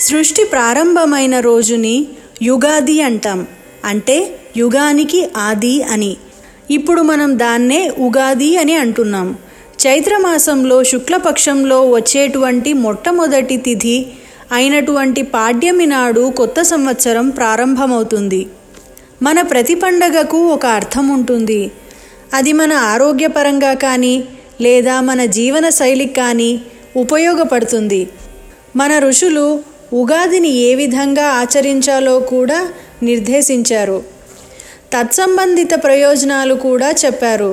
సృష్టి ప్రారంభమైన రోజుని యుగాది అంటాం అంటే యుగానికి ఆది అని ఇప్పుడు మనం దాన్నే ఉగాది అని అంటున్నాం చైత్రమాసంలో శుక్లపక్షంలో వచ్చేటువంటి మొట్టమొదటి తిథి అయినటువంటి పాడ్యమి నాడు కొత్త సంవత్సరం ప్రారంభమవుతుంది మన ప్రతి పండగకు ఒక అర్థం ఉంటుంది అది మన ఆరోగ్యపరంగా కానీ లేదా మన జీవన శైలికి కానీ ఉపయోగపడుతుంది మన ఋషులు ఉగాదిని ఏ విధంగా ఆచరించాలో కూడా నిర్దేశించారు తత్సంబంధిత ప్రయోజనాలు కూడా చెప్పారు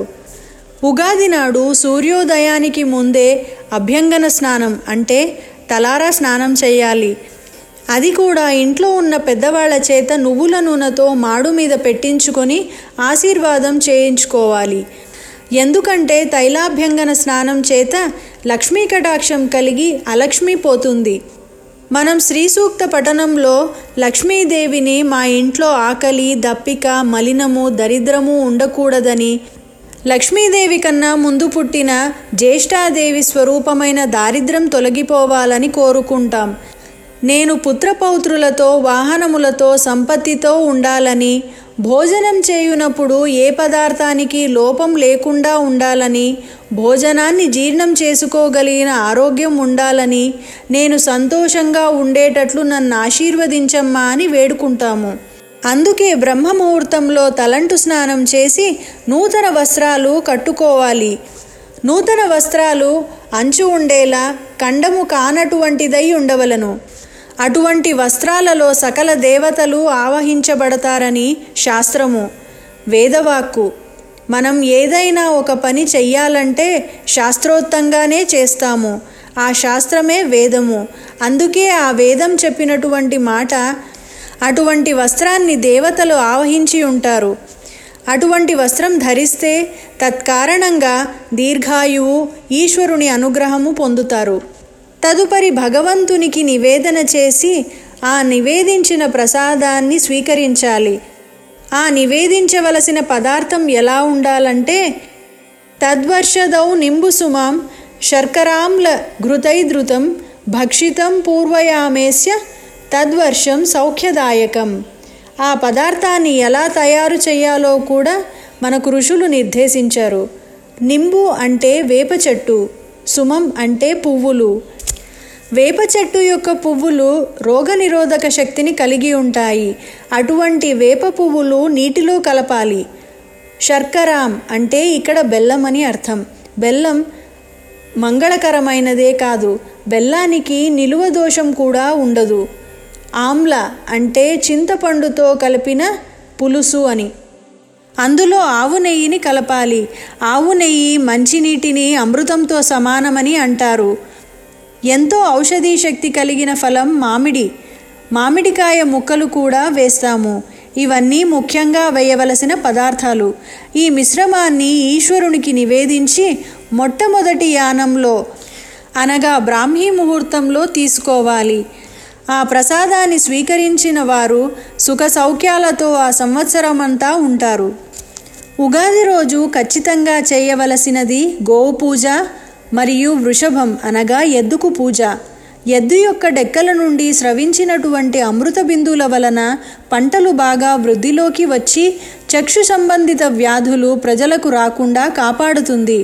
ఉగాది నాడు సూర్యోదయానికి ముందే అభ్యంగన స్నానం అంటే తలారా స్నానం చేయాలి అది కూడా ఇంట్లో ఉన్న పెద్దవాళ్ల చేత నువ్వుల నూనెతో మాడు మీద పెట్టించుకొని ఆశీర్వాదం చేయించుకోవాలి ఎందుకంటే తైలాభ్యంగన స్నానం చేత లక్ష్మీ కటాక్షం కలిగి అలక్ష్మి పోతుంది మనం శ్రీ సూక్త పఠనంలో లక్ష్మీదేవిని మా ఇంట్లో ఆకలి దప్పిక మలినము దరిద్రము ఉండకూడదని లక్ష్మీదేవి కన్నా ముందు పుట్టిన జ్యేష్ఠాదేవి స్వరూపమైన దారిద్రం తొలగిపోవాలని కోరుకుంటాం నేను పుత్రపౌత్రులతో వాహనములతో సంపత్తితో ఉండాలని భోజనం చేయునప్పుడు ఏ పదార్థానికి లోపం లేకుండా ఉండాలని భోజనాన్ని జీర్ణం చేసుకోగలిగిన ఆరోగ్యం ఉండాలని నేను సంతోషంగా ఉండేటట్లు నన్ను ఆశీర్వదించమ్మా అని వేడుకుంటాము అందుకే బ్రహ్మ ముహూర్తంలో తలంటు స్నానం చేసి నూతన వస్త్రాలు కట్టుకోవాలి నూతన వస్త్రాలు అంచు ఉండేలా కండము కానటువంటిదై ఉండవలను అటువంటి వస్త్రాలలో సకల దేవతలు ఆవహించబడతారని శాస్త్రము వేదవాక్కు మనం ఏదైనా ఒక పని చెయ్యాలంటే శాస్త్రోక్తంగానే చేస్తాము ఆ శాస్త్రమే వేదము అందుకే ఆ వేదం చెప్పినటువంటి మాట అటువంటి వస్త్రాన్ని దేవతలు ఆవహించి ఉంటారు అటువంటి వస్త్రం ధరిస్తే తత్కారణంగా దీర్ఘాయువు ఈశ్వరుని అనుగ్రహము పొందుతారు తదుపరి భగవంతునికి నివేదన చేసి ఆ నివేదించిన ప్రసాదాన్ని స్వీకరించాలి ఆ నివేదించవలసిన పదార్థం ఎలా ఉండాలంటే తద్వర్షదౌ నింబుసుమాం శర్కరాంల ఘృతైధృతం భక్షితం పూర్వయామేస్య తద్వర్షం సౌఖ్యదాయకం ఆ పదార్థాన్ని ఎలా తయారు చేయాలో కూడా మనకు ఋషులు నిర్దేశించారు నింబు అంటే వేప చెట్టు సుమం అంటే పువ్వులు వేప చెట్టు యొక్క పువ్వులు రోగనిరోధక శక్తిని కలిగి ఉంటాయి అటువంటి వేప పువ్వులు నీటిలో కలపాలి శర్కరాం అంటే ఇక్కడ బెల్లం అని అర్థం బెల్లం మంగళకరమైనదే కాదు బెల్లానికి నిలువ దోషం కూడా ఉండదు ఆమ్ల అంటే చింతపండుతో కలిపిన పులుసు అని అందులో ఆవు నెయ్యిని కలపాలి ఆవు నెయ్యి మంచినీటిని అమృతంతో సమానమని అంటారు ఎంతో ఔషధీ శక్తి కలిగిన ఫలం మామిడి మామిడికాయ ముక్కలు కూడా వేస్తాము ఇవన్నీ ముఖ్యంగా వేయవలసిన పదార్థాలు ఈ మిశ్రమాన్ని ఈశ్వరునికి నివేదించి మొట్టమొదటి యానంలో అనగా బ్రాహ్మీ ముహూర్తంలో తీసుకోవాలి ఆ ప్రసాదాన్ని స్వీకరించిన వారు సుఖ సౌఖ్యాలతో ఆ సంవత్సరం అంతా ఉంటారు ఉగాది రోజు ఖచ్చితంగా చేయవలసినది గోవు పూజ మరియు వృషభం అనగా ఎద్దుకు పూజ ఎద్దు యొక్క డెక్కల నుండి స్రవించినటువంటి అమృత బిందువుల వలన పంటలు బాగా వృద్ధిలోకి వచ్చి చక్షు సంబంధిత వ్యాధులు ప్రజలకు రాకుండా కాపాడుతుంది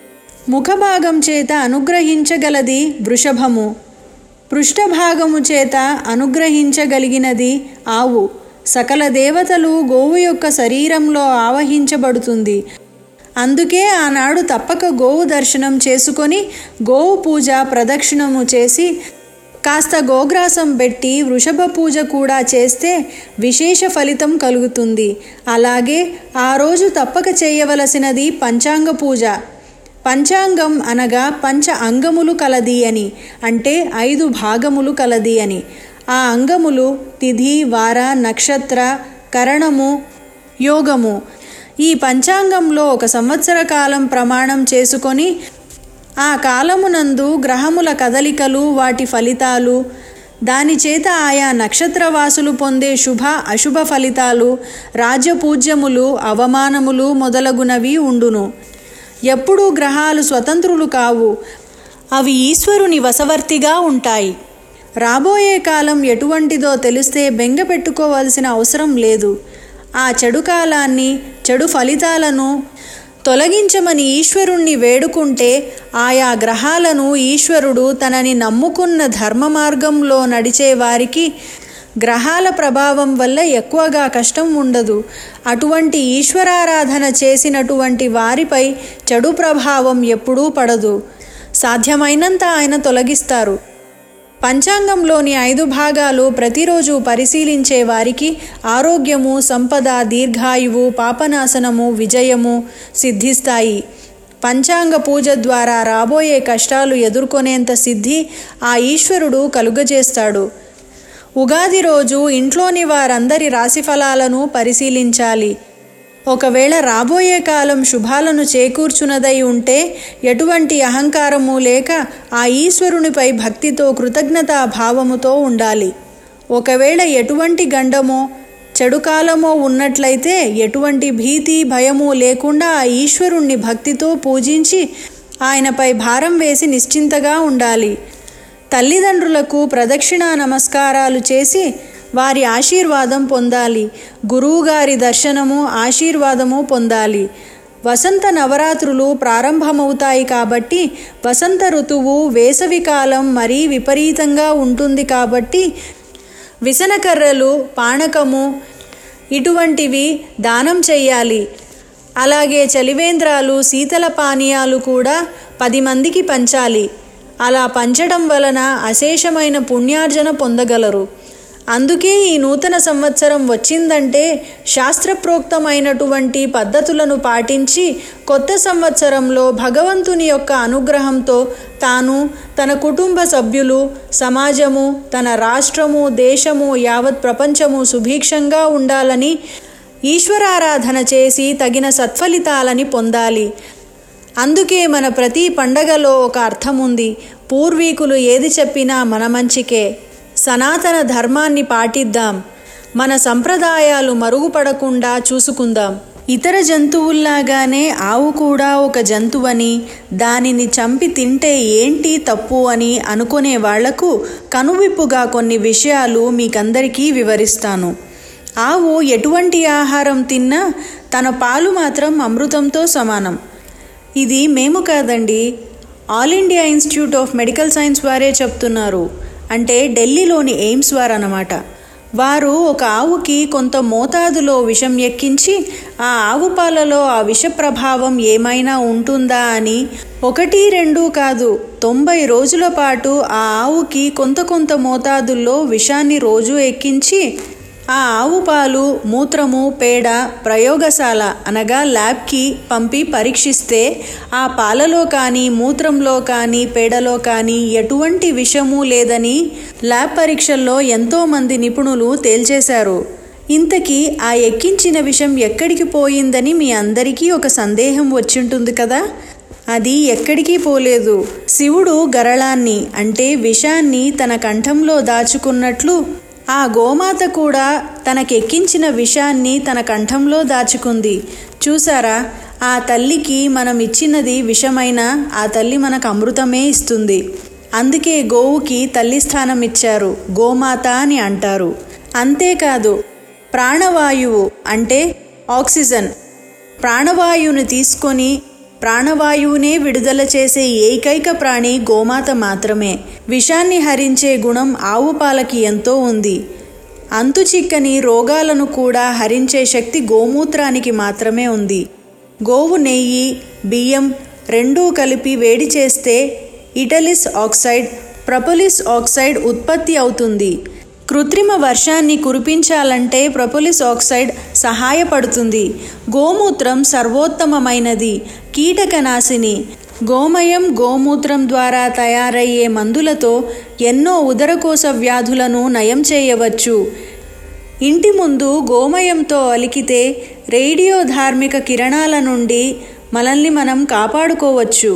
ముఖభాగం చేత అనుగ్రహించగలది వృషభము పృష్ఠభాగము చేత అనుగ్రహించగలిగినది ఆవు సకల దేవతలు గోవు యొక్క శరీరంలో ఆవహించబడుతుంది అందుకే ఆనాడు తప్పక గోవు దర్శనం చేసుకొని గోవు పూజ ప్రదక్షిణము చేసి కాస్త గోగ్రాసం పెట్టి వృషభ పూజ కూడా చేస్తే విశేష ఫలితం కలుగుతుంది అలాగే ఆ రోజు తప్పక చేయవలసినది పంచాంగ పూజ పంచాంగం అనగా పంచ అంగములు కలది అని అంటే ఐదు భాగములు కలది అని ఆ అంగములు తిథి వార నక్షత్ర కరణము యోగము ఈ పంచాంగంలో ఒక సంవత్సర కాలం ప్రమాణం చేసుకొని ఆ కాలమునందు గ్రహముల కదలికలు వాటి ఫలితాలు దాని చేత ఆయా నక్షత్రవాసులు పొందే శుభ అశుభ ఫలితాలు రాజ్యపూజ్యములు అవమానములు మొదలగునవి ఉండును ఎప్పుడూ గ్రహాలు స్వతంత్రులు కావు అవి ఈశ్వరుని వశవర్తిగా ఉంటాయి రాబోయే కాలం ఎటువంటిదో తెలిస్తే బెంగ పెట్టుకోవాల్సిన అవసరం లేదు ఆ చెడు కాలాన్ని చెడు ఫలితాలను తొలగించమని ఈశ్వరుణ్ణి వేడుకుంటే ఆయా గ్రహాలను ఈశ్వరుడు తనని నమ్ముకున్న ధర్మ మార్గంలో నడిచే వారికి గ్రహాల ప్రభావం వల్ల ఎక్కువగా కష్టం ఉండదు అటువంటి ఈశ్వరారాధన చేసినటువంటి వారిపై చెడు ప్రభావం ఎప్పుడూ పడదు సాధ్యమైనంత ఆయన తొలగిస్తారు పంచాంగంలోని ఐదు భాగాలు ప్రతిరోజు పరిశీలించే వారికి ఆరోగ్యము సంపద దీర్ఘాయువు పాపనాశనము విజయము సిద్ధిస్తాయి పంచాంగ పూజ ద్వారా రాబోయే కష్టాలు ఎదుర్కొనేంత సిద్ధి ఆ ఈశ్వరుడు కలుగజేస్తాడు ఉగాది రోజు ఇంట్లోని వారందరి రాశిఫలాలను పరిశీలించాలి ఒకవేళ రాబోయే కాలం శుభాలను చేకూర్చునదై ఉంటే ఎటువంటి అహంకారము లేక ఆ ఈశ్వరునిపై భక్తితో కృతజ్ఞతా భావముతో ఉండాలి ఒకవేళ ఎటువంటి గండమో చెడు కాలమో ఉన్నట్లయితే ఎటువంటి భీతి భయము లేకుండా ఆ ఈశ్వరుణ్ణి భక్తితో పూజించి ఆయనపై భారం వేసి నిశ్చింతగా ఉండాలి తల్లిదండ్రులకు ప్రదక్షిణా నమస్కారాలు చేసి వారి ఆశీర్వాదం పొందాలి గురువుగారి దర్శనము ఆశీర్వాదము పొందాలి వసంత నవరాత్రులు ప్రారంభమవుతాయి కాబట్టి వసంత ఋతువు వేసవికాలం మరీ విపరీతంగా ఉంటుంది కాబట్టి విసనకర్రలు పానకము ఇటువంటివి దానం చెయ్యాలి అలాగే చలివేంద్రాలు శీతల పానీయాలు కూడా పది మందికి పంచాలి అలా పంచడం వలన అశేషమైన పుణ్యార్జన పొందగలరు అందుకే ఈ నూతన సంవత్సరం వచ్చిందంటే శాస్త్రప్రోక్తమైనటువంటి పద్ధతులను పాటించి కొత్త సంవత్సరంలో భగవంతుని యొక్క అనుగ్రహంతో తాను తన కుటుంబ సభ్యులు సమాజము తన రాష్ట్రము దేశము యావత్ ప్రపంచము సుభిక్షంగా ఉండాలని ఈశ్వరారాధన చేసి తగిన సత్ఫలితాలని పొందాలి అందుకే మన ప్రతి పండగలో ఒక అర్థం ఉంది పూర్వీకులు ఏది చెప్పినా మన మంచికే సనాతన ధర్మాన్ని పాటిద్దాం మన సంప్రదాయాలు మరుగుపడకుండా చూసుకుందాం ఇతర జంతువుల్లాగానే ఆవు కూడా ఒక జంతువని దానిని చంపి తింటే ఏంటి తప్పు అని అనుకునే వాళ్లకు కనువిప్పుగా కొన్ని విషయాలు మీకందరికీ వివరిస్తాను ఆవు ఎటువంటి ఆహారం తిన్నా తన పాలు మాత్రం అమృతంతో సమానం ఇది మేము కాదండి All India Institute of Medical Science వారే చెప్తున్నారు అంటే ఢిల్లీలోని ఎయిమ్స్ వారు అన్నమాట వారు ఒక ఆవుకి కొంత మోతాదులో విషం ఎక్కించి ఆ ఆవు పాలలో ఆ విష ప్రభావం ఏమైనా ఉంటుందా అని ఒకటి రెండు కాదు తొంభై రోజుల పాటు ఆ ఆవుకి కొంత కొంత మోతాదుల్లో విషాన్ని రోజు ఎక్కించి ఆ ఆవు పాలు మూత్రము పేడ ప్రయోగశాల అనగా ల్యాబ్కి పంపి పరీక్షిస్తే ఆ పాలలో కానీ మూత్రంలో కానీ పేడలో కానీ ఎటువంటి విషము లేదని ల్యాబ్ పరీక్షల్లో ఎంతోమంది నిపుణులు తేల్చేశారు ఇంతకీ ఆ ఎక్కించిన విషం ఎక్కడికి పోయిందని మీ అందరికీ ఒక సందేహం వచ్చింటుంది కదా అది ఎక్కడికి పోలేదు శివుడు గరళాన్ని అంటే విషాన్ని తన కంఠంలో దాచుకున్నట్లు ఆ గోమాత కూడా తనకెక్కించిన విషాన్ని తన కంఠంలో దాచుకుంది చూసారా ఆ తల్లికి మనం ఇచ్చినది విషమైన ఆ తల్లి మనకు అమృతమే ఇస్తుంది అందుకే గోవుకి తల్లి స్థానం ఇచ్చారు గోమాత అని అంటారు అంతేకాదు ప్రాణవాయువు అంటే ఆక్సిజన్ ప్రాణవాయువుని తీసుకొని ప్రాణవాయువునే విడుదల చేసే ఏకైక ప్రాణి గోమాత మాత్రమే విషాన్ని హరించే గుణం ఆవు పాలకి ఎంతో ఉంది అంతు చిక్కని రోగాలను కూడా హరించే శక్తి గోమూత్రానికి మాత్రమే ఉంది గోవు నెయ్యి బియ్యం రెండూ కలిపి వేడి చేస్తే ఇటలిస్ ఆక్సైడ్ ప్రొపలిస్ ఆక్సైడ్ ఉత్పత్తి అవుతుంది కృత్రిమ వర్షాన్ని కురిపించాలంటే ప్రొపలిస్ ఆక్సైడ్ సహాయపడుతుంది గోమూత్రం సర్వోత్తమమైనది కీటకనాశిని గోమయం గోమూత్రం ద్వారా తయారయ్యే మందులతో ఎన్నో ఉదరకోశ వ్యాధులను నయం చేయవచ్చు ఇంటి ముందు గోమయంతో అలికితే రేడియో ధార్మిక కిరణాల నుండి మనల్ని మనం కాపాడుకోవచ్చు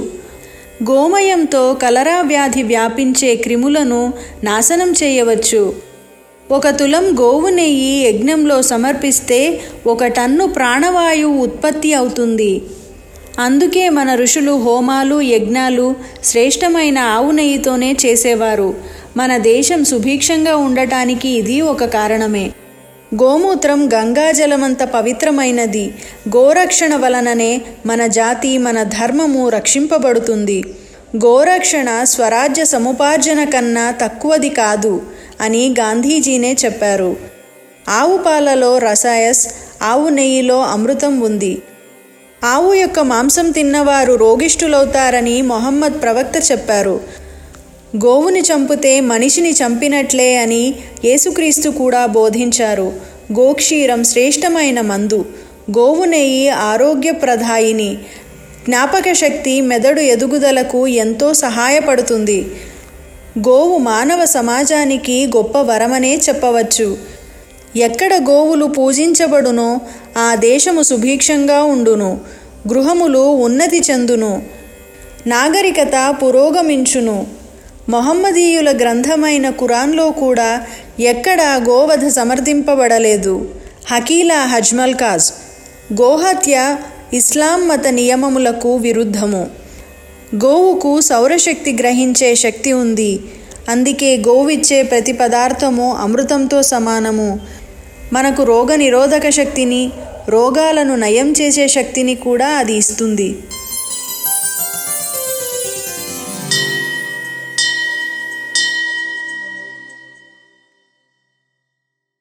గోమయంతో కలరా వ్యాధి వ్యాపించే క్రిములను నాశనం చేయవచ్చు ఒక తులం గోవు నెయ్యి యజ్ఞంలో సమర్పిస్తే ఒక టన్ను ప్రాణవాయువు ఉత్పత్తి అవుతుంది అందుకే మన ఋషులు హోమాలు యజ్ఞాలు శ్రేష్టమైన ఆవు నెయ్యితోనే చేసేవారు మన దేశం సుభిక్షంగా ఉండటానికి ఇది ఒక కారణమే గోమూత్రం గంగాజలమంత పవిత్రమైనది గోరక్షణ వలననే మన జాతి మన ధర్మము రక్షింపబడుతుంది గోరక్షణ స్వరాజ్య సముపార్జన కన్నా తక్కువది కాదు అని గాంధీజీనే చెప్పారు ఆవు పాలలో రసాయస్ ఆవు నెయ్యిలో అమృతం ఉంది ఆవు యొక్క మాంసం తిన్నవారు రోగిష్ఠులవుతారని మొహమ్మద్ ప్రవక్త చెప్పారు గోవుని చంపితే మనిషిని చంపినట్లే అని యేసుక్రీస్తు కూడా బోధించారు గోక్షీరం శ్రేష్టమైన మందు గోవు నెయ్యి ఆరోగ్యప్రదాయిని జ్ఞాపక శక్తి మెదడు ఎదుగుదలకు ఎంతో సహాయపడుతుంది గోవు మానవ సమాజానికి గొప్ప వరమనే చెప్పవచ్చు ఎక్కడ గోవులు పూజించబడునో ఆ దేశము సుభిక్షంగా ఉండును గృహములు ఉన్నతి చెందును నాగరికత పురోగమించును మొహమ్మదీయుల గ్రంథమైన ఖురాన్లో కూడా ఎక్కడా గోవధ సమర్థింపబడలేదు హకీలా హజ్మల్ కాజ్ గోహత్య ఇస్లాం మత నియమములకు విరుద్ధము గోవుకు సౌరశక్తి గ్రహించే శక్తి ఉంది అందుకే గోవిచ్చే ప్రతి పదార్థము అమృతంతో సమానము మనకు రోగ నిరోధక శక్తిని రోగాలను నయం చేసే శక్తిని కూడా అది ఇస్తుంది